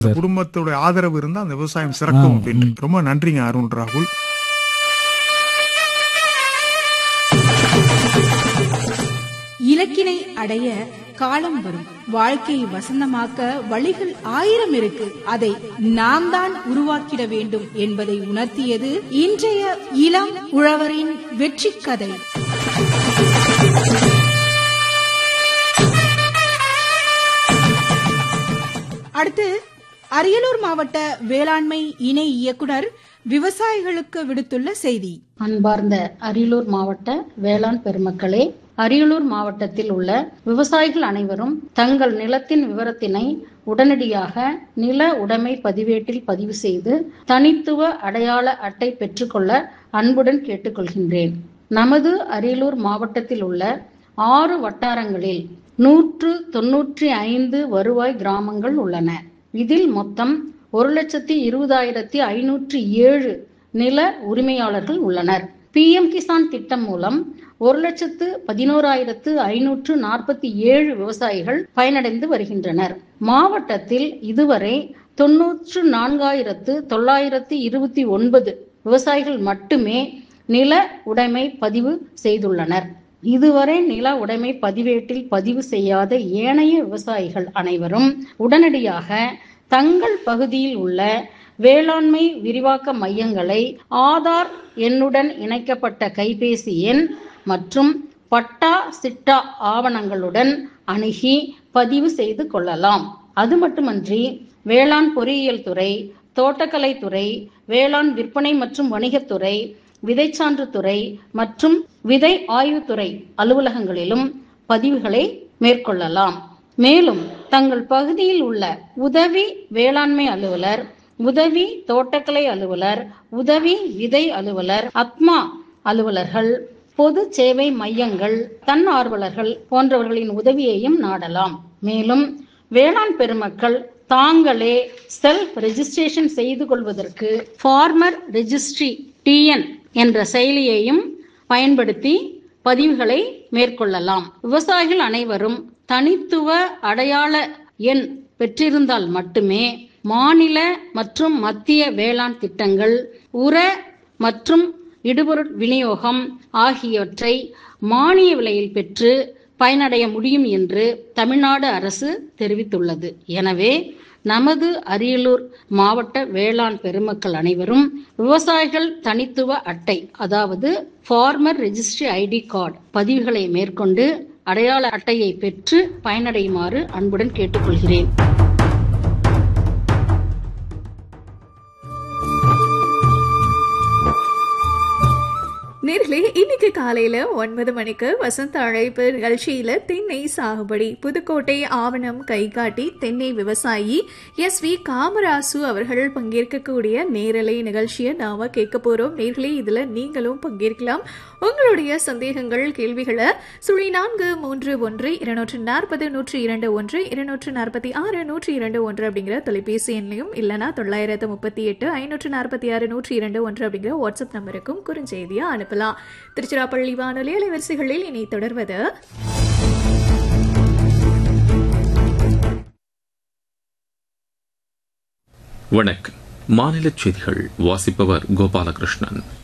குடும்பத்தோட ஆதரவு இருந்தா அந்த விவசாயம் சிறக்கும் அப்படின்னு ரொம்ப நன்றிங்க அருண் ராகுல் இலக்கினை அடைய காலம் வரும் வாழ்க்கையை வசந்தமாக்க வழிகள் ஆயிரம் இருக்கு அதை நாம் தான் உருவாக்கிட வேண்டும் என்பதை உணர்த்தியது இன்றைய இளம் உழவரின் வெற்றி கதை அடுத்து அரியலூர் மாவட்ட வேளாண்மை இணை இயக்குனர் விவசாயிகளுக்கு விடுத்துள்ள செய்தி அன்பார்ந்த அரியலூர் மாவட்ட வேளாண் பெருமக்களே அரியலூர் மாவட்டத்தில் உள்ள விவசாயிகள் அனைவரும் தங்கள் நிலத்தின் விவரத்தினை உடனடியாக நில உடைமை பதிவேட்டில் பதிவு செய்து தனித்துவ அடையாள அட்டை பெற்றுக்கொள்ள அன்புடன் கேட்டுக்கொள்கின்றேன் நமது அரியலூர் மாவட்டத்தில் உள்ள ஆறு வட்டாரங்களில் நூற்று தொன்னூற்றி ஐந்து வருவாய் கிராமங்கள் உள்ளன இதில் மொத்தம் ஒரு லட்சத்தி இருபதாயிரத்தி ஐநூற்றி ஏழு நில உரிமையாளர்கள் உள்ளனர் பிஎம் கிசான் திட்டம் மூலம் ஒரு லட்சத்து பதினோராயிரத்து ஐநூற்று நாற்பத்தி ஏழு விவசாயிகள் பயனடைந்து வருகின்றனர் மாவட்டத்தில் இதுவரை தொன்னூற்று நான்காயிரத்து தொள்ளாயிரத்து இருபத்தி ஒன்பது விவசாயிகள் மட்டுமே நில உடைமை பதிவு செய்துள்ளனர் இதுவரை நில உடைமை பதிவேட்டில் பதிவு செய்யாத ஏனைய விவசாயிகள் அனைவரும் உடனடியாக தங்கள் பகுதியில் உள்ள வேளாண்மை விரிவாக்க மையங்களை ஆதார் எண்ணுடன் இணைக்கப்பட்ட கைபேசி எண் மற்றும் பட்டா சிட்டா ஆவணங்களுடன் அணுகி பதிவு செய்து கொள்ளலாம் அது மட்டுமன்றி வேளாண் பொறியியல் துறை தோட்டக்கலை துறை வேளாண் விற்பனை மற்றும் வணிகத்துறை விதைச்சான்று துறை மற்றும் விதை ஆய்வுத்துறை அலுவலகங்களிலும் பதிவுகளை மேற்கொள்ளலாம் மேலும் தங்கள் பகுதியில் உள்ள உதவி வேளாண்மை அலுவலர் உதவி தோட்டக்கலை அலுவலர் உதவி விதை அலுவலர் அத்மா அலுவலர்கள் பொது சேவை மையங்கள் தன்னார்வலர்கள் போன்றவர்களின் உதவியையும் நாடலாம் மேலும் வேளாண் பெருமக்கள் தாங்களே செல்ஃப் ரெஜிஸ்ட்ரேஷன் செய்து கொள்வதற்கு ஃபார்மர் ரெஜிஸ்ட்ரி டிஎன் என்ற செயலியையும் பயன்படுத்தி பதிவுகளை மேற்கொள்ளலாம் விவசாயிகள் அனைவரும் தனித்துவ அடையாள எண் பெற்றிருந்தால் மட்டுமே மாநில மற்றும் மத்திய வேளாண் திட்டங்கள் உர மற்றும் இடுபொருள் விநியோகம் ஆகியவற்றை மானிய விலையில் பெற்று பயனடைய முடியும் என்று தமிழ்நாடு அரசு தெரிவித்துள்ளது எனவே நமது அரியலூர் மாவட்ட வேளாண் பெருமக்கள் அனைவரும் விவசாயிகள் தனித்துவ அட்டை அதாவது ஃபார்மர் ரெஜிஸ்ட்ரி ஐடி கார்டு பதிவுகளை மேற்கொண்டு அடையாள அட்டையை பெற்று பயனடையுமாறு அன்புடன் கேட்டுக்கொள்கிறேன் நேர்களே இன்னைக்கு காலையில ஒன்பது மணிக்கு வசந்த அழைப்பு நிகழ்ச்சியில தென்னை சாகுபடி புதுக்கோட்டை ஆவணம் கைகாட்டி தென்னை விவசாயி எஸ் வி காமராசு அவர்கள் பங்கேற்கக்கூடிய நேரலை நிகழ்ச்சியை நாம கேட்க போறோம் நேர்களே இதுல நீங்களும் பங்கேற்கலாம் உங்களுடைய சந்தேகங்கள் கேள்விகளை சுழி நான்கு மூன்று ஒன்று இருநூற்று நாற்பது நூற்றி இரண்டு ஒன்று இருநூற்று நாற்பத்தி ஆறு நூற்றி இரண்டு ஒன்று அப்படிங்கிற தொலைபேசி எண்ணையும் இல்லைனா தொள்ளாயிரத்து முப்பத்தி எட்டு ஐநூற்று நாற்பத்தி ஆறு நூற்றி இரண்டு ஒன்று அப்படிங்கிற வாட்ஸ்அப் நம்பருக்கும் குறுஞ்செய்தியா அனுப்பலாம் திருச்சிராப்பள்ளி வானொலி அலைவரிசைகளில் இனி தொடர்வது வணக்கம் மாநில செய்திகள் வாசிப்பவர் கோபாலகிருஷ்ணன்